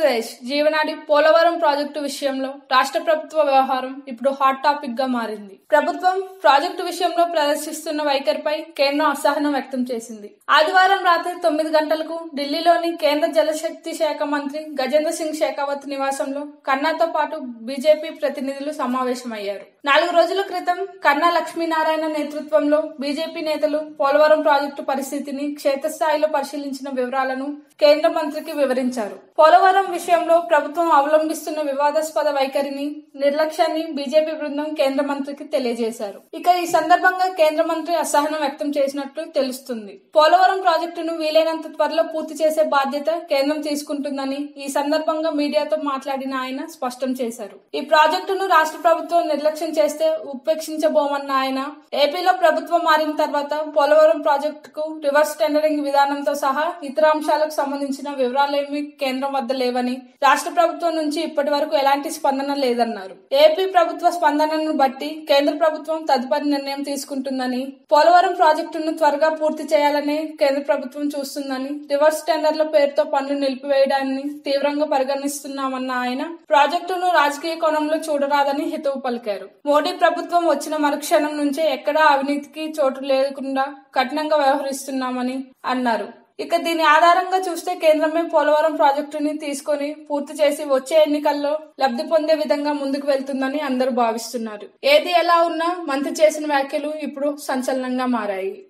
ఆంధ్రప్రదేశ్ జీవనాడి పోలవరం ప్రాజెక్టు విషయంలో రాష్ట్ర ప్రభుత్వ వ్యవహారం ఇప్పుడు హాట్ టాపిక్ గా మారింది ప్రభుత్వం ప్రాజెక్టు విషయంలో ప్రదర్శిస్తున్న వైఖరిపై కేంద్రం అసహనం వ్యక్తం చేసింది ఆదివారం రాత్రి తొమ్మిది గంటలకు ఢిల్లీలోని కేంద్ర జలశక్తి శాఖ మంత్రి గజేంద్ర సింగ్ షెకావత్ నివాసంలో కన్నాతో పాటు బీజేపీ ప్రతినిధులు సమావేశమయ్యారు నాలుగు రోజుల క్రితం కన్నా లక్ష్మీనారాయణ నేతృత్వంలో బీజేపీ నేతలు పోలవరం ప్రాజెక్టు పరిస్థితిని క్షేత్రస్థాయిలో పరిశీలించిన వివరాలను కేంద్ర మంత్రికి వివరించారు పోలవరం విషయంలో ప్రభుత్వం అవలంబిస్తున్న వివాదాస్పద వైఖరిని నిర్లక్ష్యాన్ని బీజేపీ బృందం కేంద్ర మంత్రికి తెలియజేశారు ఇక ఈ సందర్భంగా కేంద్ర మంత్రి అసహనం వ్యక్తం చేసినట్లు తెలుస్తుంది పోలవరం ప్రాజెక్టును వీలైనంత త్వరలో పూర్తి చేసే బాధ్యత కేంద్రం తీసుకుంటుందని ఈ సందర్భంగా మీడియాతో మాట్లాడిన ఆయన స్పష్టం చేశారు ఈ ప్రాజెక్టును రాష్ట్ర ప్రభుత్వం నిర్లక్ష్యం చేస్తే ఉపేక్షించబోమన్న ఆయన ఏపీలో ప్రభుత్వం మారిన తర్వాత పోలవరం ప్రాజెక్టుకు రివర్స్ టెండరింగ్ విధానంతో సహా ఇతర అంశాలకు సంబంధించిన వివరాలేమీ కేంద్రం వద్ద లేవని రాష్ట్ర ప్రభుత్వం నుంచి ఇప్పటి వరకు ఎలాంటి స్పందన లేదన్నారు ఏపీ ప్రభుత్వ స్పందనను బట్టి కేంద్ర ప్రభుత్వం తదుపరి నిర్ణయం తీసుకుంటుందని పోలవరం ప్రాజెక్టును త్వరగా పూర్తి చేయాలని కేంద్ర ప్రభుత్వం చూస్తుందని రివర్స్ టెండర్ల పేరుతో పనులు నిలిపివేయడాన్ని తీవ్రంగా పరిగణిస్తున్నామన్న ఆయన ప్రాజెక్టును రాజకీయ కోణంలో చూడరాదని హితవు పలికారు మోడీ ప్రభుత్వం వచ్చిన మరుక్షణం నుంచే ఎక్కడా అవినీతికి చోటు లేకుండా కఠినంగా వ్యవహరిస్తున్నామని అన్నారు ఇక దీని ఆధారంగా చూస్తే కేంద్రమే పోలవరం ప్రాజెక్టుని తీసుకొని పూర్తి చేసి వచ్చే ఎన్నికల్లో లబ్ధి పొందే విధంగా ముందుకు వెళ్తుందని అందరూ భావిస్తున్నారు ఏది ఎలా ఉన్నా మంత్రి చేసిన వ్యాఖ్యలు ఇప్పుడు సంచలనంగా మారాయి